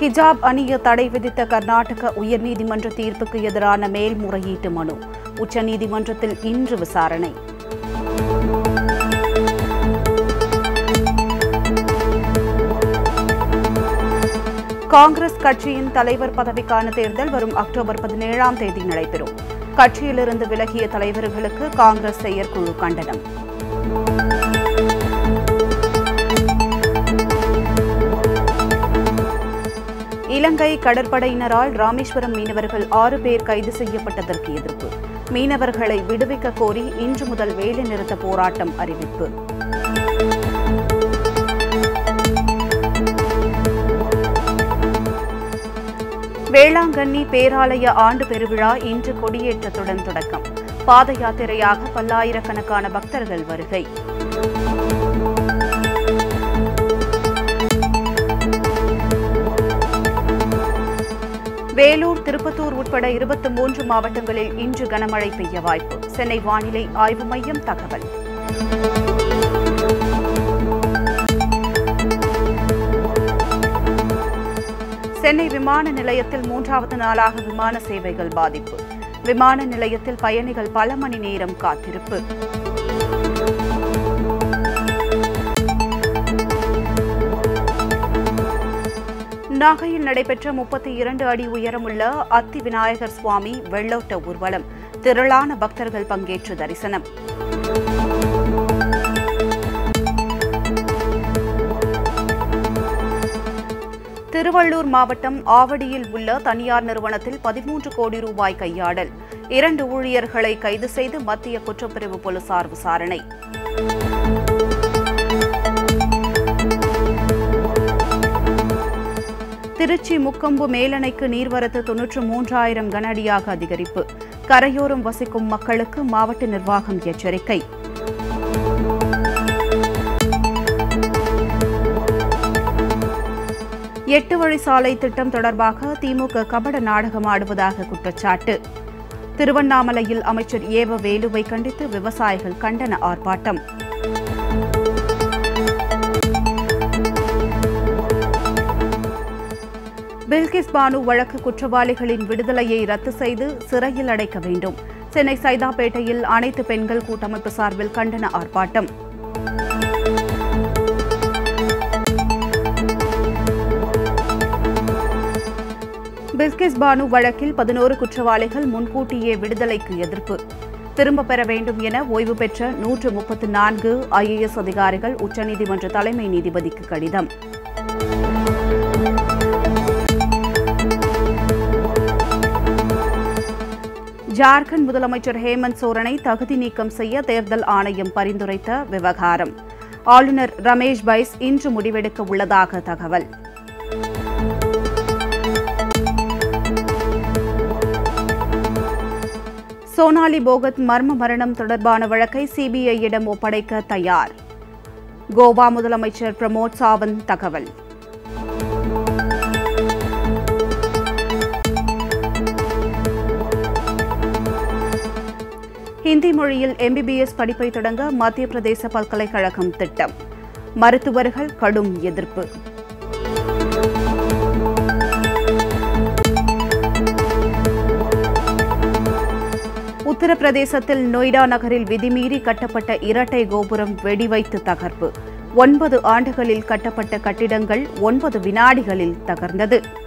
ஹிஜாப் அணிய தடை விதித்த கர்நாடக உயர்நீதிமன்ற தீர்ப்புக்கு எதிரான மேல்முறையீட்டு மனு உச்சநீதிமன்றத்தில் இன்று விசாரணை காங்கிரஸ் கட்சியின் தலைவர் பதவிக்கான தேர்தல் வரும் அக்டோபர் பதினேழாம் தேதி நடைபெறும் கட்சியிலிருந்து விலகிய தலைவர்களுக்கு காங்கிரஸ் செயற்குழு கண்டனம் இலங்கை கடற்படையினரால் ராமேஸ்வரம் மீனவர்கள் ஆறு பேர் கைது செய்யப்பட்டதற்கு எதிர்ப்பு மீனவர்களை விடுவிக்க கோரி இன்று முதல் வேலைநிறுத்த போராட்டம் அறிவிப்பு வேளாங்கண்ணி பேராலய ஆண்டு பெருவிழா இன்று கொடியேற்றத்துடன் தொடக்கம் பாத யாத்திரையாக பல்லாயிரக்கணக்கான பக்தர்கள் வருகை வேலூர் திருப்பத்தூர் உட்பட இருபத்தி மூன்று மாவட்டங்களில் இன்று கனமழை பெய்ய வாய்ப்பு சென்னை வானிலை ஆய்வு மையம் தகவல் சென்னை விமான நிலையத்தில் மூன்றாவது நாளாக விமான சேவைகள் பாதிப்பு விமான நிலையத்தில் பயணிகள் பல மணி நேரம் காத்திருப்பு நாகையில் நடைபெற்ற முப்பத்தி இரண்டு அடி உயரமுள்ள அத்தி விநாயகர் சுவாமி வெள்ளோட்ட ஊர்வலம் திரளான பக்தர்கள் பங்கேற்று தரிசனம் திருவள்ளூர் மாவட்டம் ஆவடியில் உள்ள தனியார் நிறுவனத்தில் பதிமூன்று கோடி ரூபாய் கையாடல் இரண்டு ஊழியர்களை கைது செய்து மத்திய குற்றப்பிரிவு போலீசார் விசாரணை திருச்சி முக்கொம்பு மேலணைக்கு நீர்வரத்து தொன்னூற்று மூன்றாயிரம் கன அடியாக அதிகரிப்பு கரையோரம் வசிக்கும் மக்களுக்கு மாவட்ட நிர்வாகம் எச்சரிக்கை எட்டு வழி சாலை திட்டம் தொடர்பாக திமுக கபட நாடகம் ஆடுவதாக குற்றச்சாட்டு திருவண்ணாமலையில் அமைச்சர் ஏவ வேலுவை கண்டித்து விவசாயிகள் கண்டன ஆர்ப்பாட்டம் பில்கிஸ் பானு வழக்கு குற்றவாளிகளின் விடுதலையை ரத்து செய்து சிறையில் அடைக்க வேண்டும் சென்னை சைதாப்பேட்டையில் அனைத்து பெண்கள் கூட்டமைப்பு சார்பில் கண்டன ஆர்ப்பாட்டம் பில்கிஸ் பானு வழக்கில் பதினோரு குற்றவாளிகள் முன்கூட்டியே விடுதலைக்கு எதிர்ப்பு திரும்ப பெற வேண்டும் என ஓய்வு பெற்ற நூற்று முப்பத்து நான்கு ஐஏஎஸ் அதிகாரிகள் உச்சநீதிமன்ற தலைமை நீதிபதிக்கு கடிதம் ஜார்க்கண்ட் முதலமைச்சர் ஹேமந்த் சோரனை தகுதி நீக்கம் செய்ய தேர்தல் ஆணையம் பரிந்துரைத்த விவகாரம் ஆளுநர் ரமேஷ் பைஸ் இன்று முடிவெடுக்க உள்ளதாக தகவல் சோனாலி போகத் மர்ம மரணம் தொடர்பான வழக்கை சிபிஐயிடம் ஒப்படைக்க தயார் கோவா முதலமைச்சர் பிரமோத் சாவந்த் தகவல் ஹிந்தி மொழியில் எம்பிபிஎஸ் படிப்பை தொடங்க மத்திய பிரதேச பல்கலைக்கழகம் திட்டம் மருத்துவர்கள் கடும் எதிர்ப்பு உத்தரப்பிரதேசத்தில் நொய்டா நகரில் விதிமீறி கட்டப்பட்ட இரட்டை கோபுரம் வெடிவைத்து தகர்ப்பு ஒன்பது ஆண்டுகளில் கட்டப்பட்ட கட்டிடங்கள் ஒன்பது வினாடிகளில் தகர்ந்தது